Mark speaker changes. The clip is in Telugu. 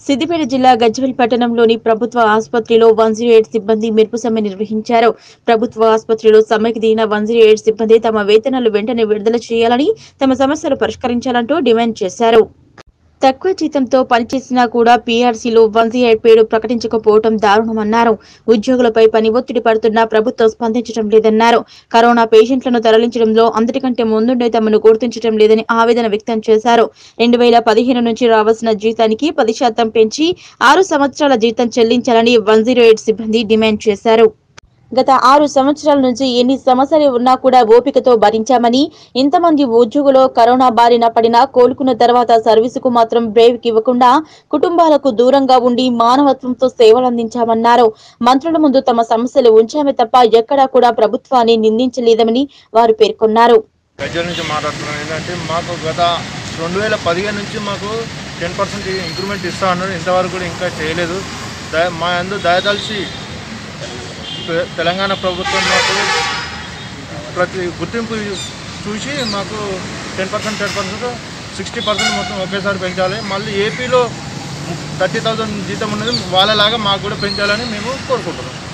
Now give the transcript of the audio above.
Speaker 1: సిద్దిపేట జిల్లా గజ్వెల్ పట్టణంలోని ప్రభుత్వ ఆసుపత్రిలో వన్ జీరో ఎయిట్ సిబ్బంది మెరుపు సమ్మె నిర్వహించారు ప్రభుత్వ ఆసుపత్రిలో సమ్మెకు దిగిన వన్ జీరో ఎయిట్ సిబ్బంది తమ వేతనాలు వెంటనే విడుదల చేయాలని తమ సమస్యలు పరిష్కరించాలంటూ డిమాండ్ చేశారు తక్కువ జీతంతో పనిచేసినా కూడా పీఆర్సీలో వన్ జీరో ఎయిట్ పేరు ప్రకటించకపోవడం దారుణమన్నారు ఉద్యోగులపై పని ఒత్తిడి పడుతున్నా ప్రభుత్వం స్పందించడం లేదన్నారు కరోనా పేషెంట్లను తరలించడంలో అందరికంటే ముందుండే తమను గుర్తించడం లేదని ఆవేదన వ్యక్తం చేశారు రెండు వేల పదిహేను నుంచి రావాల్సిన జీతానికి పది శాతం పెంచి ఆరు సంవత్సరాల జీతం చెల్లించాలని వన్ జీరో ఎయిట్ సిబ్బంది డిమాండ్ చేశారు గత ఆరు సంవత్సరాల నుంచి ఎన్ని సమస్యలు ఉన్నా కూడా ఓపికతో భరించామని ఇంతమంది ఉద్యోగులు కరోనా బారిన పడినా కోలుకున్న తర్వాత సర్వీసుకు మాత్రం బ్రేక్ ఇవ్వకుండా కుటుంబాలకు దూరంగా ఉండి మానవత్వంతో సేవలు అందించామన్నారు మంత్రుల ముందు తమ సమస్యలు ఉంచామే తప్ప ఎక్కడా కూడా ప్రభుత్వాన్ని నిందించలేదని వారు పేర్కొన్నారు
Speaker 2: గజ్వల్ నుంచి మాట్లాడుతున్నాం ఏంటంటే మాకు గత రెండు వేల పదిహేను నుంచి మాకు టెన్ పర్సెంట్ ఇంక్రిమెంట్ ఇస్తా అన్నారు ఇంతవరకు కూడా ఇంకా చేయలేదు దయ మా అందు దయదలిచి తె- తెలంగాణ ప్రభుత్వం మాకు ప్రతి గుర్తింపు చూసి మాకు ten percent ten percent sixty percent మొత్తం ఒకేసారి పెంచాలి మళ్ళీ ఏపీలో థర్టీ థౌజండ్ జీతం ఉన్నది వాళ్ళలాగా మాకు కూడా పెంచాలని మేము కోరుకుంటున్నాం